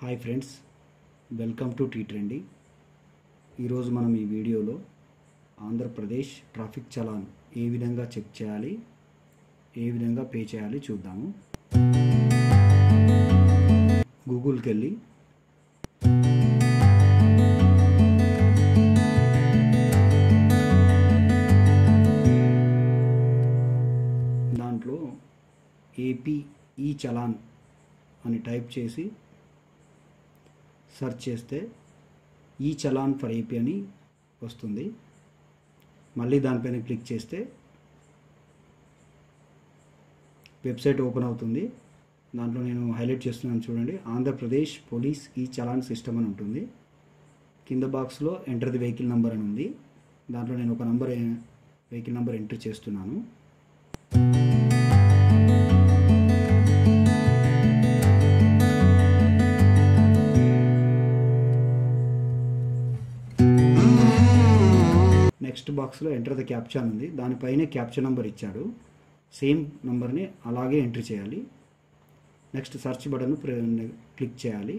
hi friends welcome to T trendy ఈరోజు మనం ఈ వీడియోలో ఆంధ్రప్రదేశ్ ట్రాఫిక్ చలాన్ ఏ విధంగా చెక్ చేయాలి ఏ విధంగా పే చేయాలి చూద్దాము గూగుల్కి వెళ్ళి దాంట్లో ఏపీ ఈ చలాన్ అని టైప్ చేసి సెర్చ్ చేస్తే ఈ చలాన్ ఫర్ ఏపీ అని వస్తుంది మళ్ళీ దానిపైన క్లిక్ చేస్తే వెబ్సైట్ ఓపెన్ అవుతుంది దాంట్లో నేను హైలైట్ చేస్తున్నాను చూడండి ఆంధ్రప్రదేశ్ పోలీస్ ఈ చలాన్ సిస్టమ్ అని ఉంటుంది కింద బాక్స్లో ఎంటర్ ది వెహికల్ నెంబర్ అని ఉంది దాంట్లో నేను ఒక నంబర్ వెహికల్ నెంబర్ ఎంటర్ చేస్తున్నాను నెక్స్ట్ బాక్స్లో ఎంటర్ ద క్యాప్చా అని ఉంది దానిపైనే క్యాప్చా నెంబర్ ఇచ్చాడు సేమ్ నెంబర్ని అలాగే ఎంట్రీ చేయాలి నెక్స్ట్ సెర్చ్ బటన్ క్లిక్ చేయాలి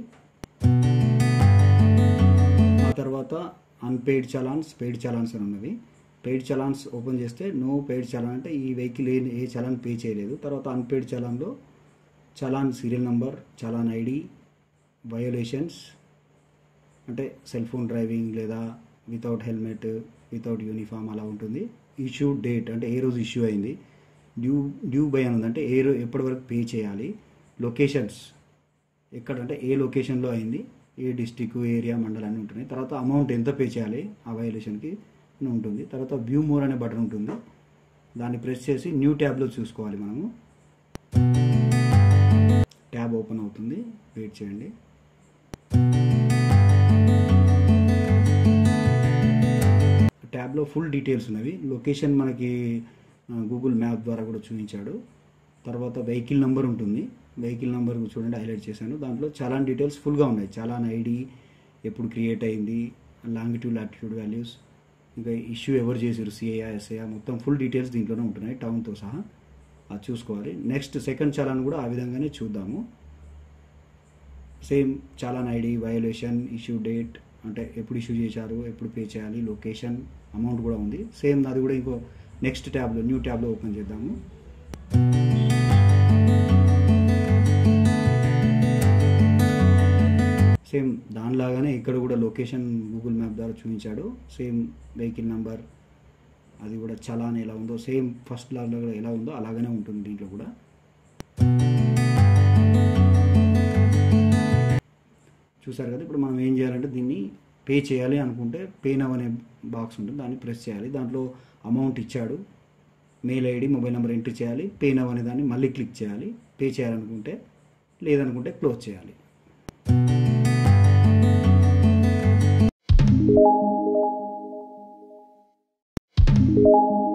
ఆ తర్వాత అన్పెయిడ్ చలాన్స్ పెయిడ్ చలాన్స్ అని ఉన్నవి పెయిడ్ చలాన్స్ ఓపెన్ చేస్తే నో పెయిడ్ చలాన్ అంటే ఈ వెహికల్ ఏ ఏ చలాన్ పే చేయలేదు తర్వాత అన్పెయిడ్ చలాన్లో challan serial number challan ID violations అంటే సెల్ ఫోన్ డ్రైవింగ్ లేదా వితౌట్ హెల్మెట్ వితౌట్ యూనిఫామ్ అలా ఉంటుంది ఇష్యూ డేట్ అంటే ఏ రోజు ఇష్యూ అయింది డ్యూ డ్యూ బై అని ఉంది అంటే ఏ రో ఎప్పటి వరకు పే చేయాలి లొకేషన్స్ ఎక్కడంటే ఏ లొకేషన్లో అయింది ఏ డిస్టిక్ ఏరియా మండలాన్ని ఉంటున్నాయి తర్వాత అమౌంట్ ఎంత పే చేయాలి ఆ వైలేషన్కి అని ఉంటుంది తర్వాత వ్యూ మోర్ అనే బటన్ ఉంటుంది దాన్ని ప్రెస్ చేసి న్యూ ట్యాబ్లో చూసుకోవాలి మనము ట్యాబ్ ఓపెన్ అవుతుంది వెయిట్ చేయండి ట్యాబ్లో ఫుల్ డీటెయిల్స్ ఉన్నవి లొకేషన్ మనకి గూగుల్ మ్యాప్ ద్వారా కూడా చూపించాడు తర్వాత వెహికల్ నెంబర్ ఉంటుంది వెహికల్ నెంబర్ చూడండి హైలైట్ చేశాను దాంట్లో చాలా డీటెయిల్స్ ఫుల్గా ఉన్నాయి చాలా ఐడి ఎప్పుడు క్రియేట్ అయింది లాంగిట్యూడ్ లాటిట్యూడ్ వాల్యూస్ ఇంకా ఇష్యూ ఎవరు చేశారు సిఐఆ ఎస్ఐఆ మొత్తం ఫుల్ డీటెయిల్స్ దీంట్లోనే ఉంటున్నాయి టౌన్తో సహా అది చూసుకోవాలి నెక్స్ట్ సెకండ్ చలాన్ కూడా ఆ విధంగానే చూద్దాము same challan ID violation issue date అంటే ఎప్పుడు ఇష్యూ చేశారు ఎప్పుడు పే చేయాలి లొకేషన్ అమౌంట్ కూడా ఉంది సేమ్ అది కూడా ఇంకో నెక్స్ట్ ట్యాబ్లో న్యూ ట్యాబ్లో ఓపెన్ చేద్దాము సేమ్ దానిలాగానే ఇక్కడ కూడా లొకేషన్ గూగుల్ మ్యాప్ ద్వారా చూపించాడు సేమ్ వెహికల్ నెంబర్ అది కూడా చలాన్ ఎలా ఉందో సేమ్ ఫస్ట్ లాగా ఎలా ఉందో అలాగనే ఉంటుంది దీంట్లో కూడా చూసారు కదా ఇప్పుడు మనం ఏం చేయాలంటే దీన్ని పే చేయాలి అనుకుంటే పే నవ్ అనే బాక్స్ ఉంటుంది దాన్ని ప్రెస్ చేయాలి దాంట్లో అమౌంట్ ఇచ్చాడు mail ID mobile number entry చేయాలి పే నవ్ అనే దాన్ని మళ్ళీ క్లిక్ చేయాలి పే చేయాలనుకుంటే లేదనుకుంటే క్లోజ్ చేయాలి you